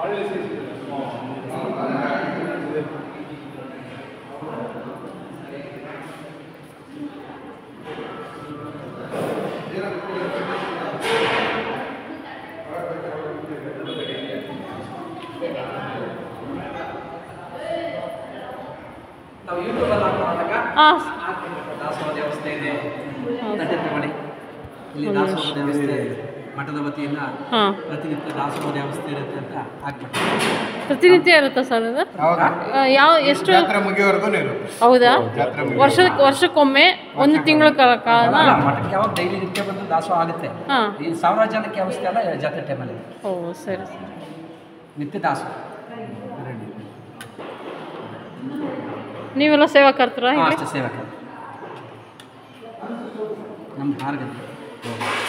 ನಾವು ಯೂಟ್ಯೂಬಲ್ಲಿ ಹಾಕೋದಾಗ ಹಾಂ ಹಾಕ್ಬೇಕು ದಾಸೋಹ ವ್ಯವಸ್ಥೆ ಇದೆ ಹೌದು. ತಟ್ಟೆ ಮಾಡಿ ಇಲ್ಲಿ ಒಂದು ದಾಸೋಹ ನಿಮಿಷ. ವ್ಯವಸ್ಥೆ ಮಠದ ವತಿಯಿಂದ ಹಾಂ ಪ್ರತಿನಿತ್ಯ ದಾಸೋಹ ವ್ಯವಸ್ಥೆ ಇರುತ್ತೆ ಅಂತ ಹಾಕ್ಬಿಟ್ಟು ಪ್ರತಿನಿತ್ಯ ಇರುತ್ತಾ ಸರ್ ಅದು ಹೌದು ಆ, ಯಾವ ಎಷ್ಟು ಜಾತ್ರೆ ಮುಗಿಯೋವರೆಗೂ ಇರುತ್ತೆ ಹೌದಾ ಜಾತ್ರೆ ಮುಗಿಯೋವರೆಗೂ. ವರ್ಷಕ್ಕೆ ವರ್ಷಕ್ಕೊಮ್ಮೆ ಒಂದು ತಿಂಗಳ ಕಾಲ ಕಾಲ ಅಲ್ಲ, ಮಠಕ್ಕೆ ಯಾವಾಗ ಡೈಲಿ ನಿತ್ಯ ಬಂದು ದಾಸೋಹ ಆಗುತ್ತೆ ಹಾಂ ಈ ಸಾವಿರಾರು ಜನಕ್ಕೆ ವ್ಯವಸ್ಥೆ ಎಲ್ಲ ಜಾತ್ರೆ ಟೈಮಲ್ಲಿ ಓ ಸರಿ ಸರಿ ನಿತ್ಯ ದಾಸೋಹ ನೀವೆಲ್ಲ ಸೇವಾಕರ್ತರ ಹಾ, ಇಲ್ಲಿ ಅಷ್ಟೇ ಸೇವಕ ನಮ್ಮ ಮಾರ್ಗ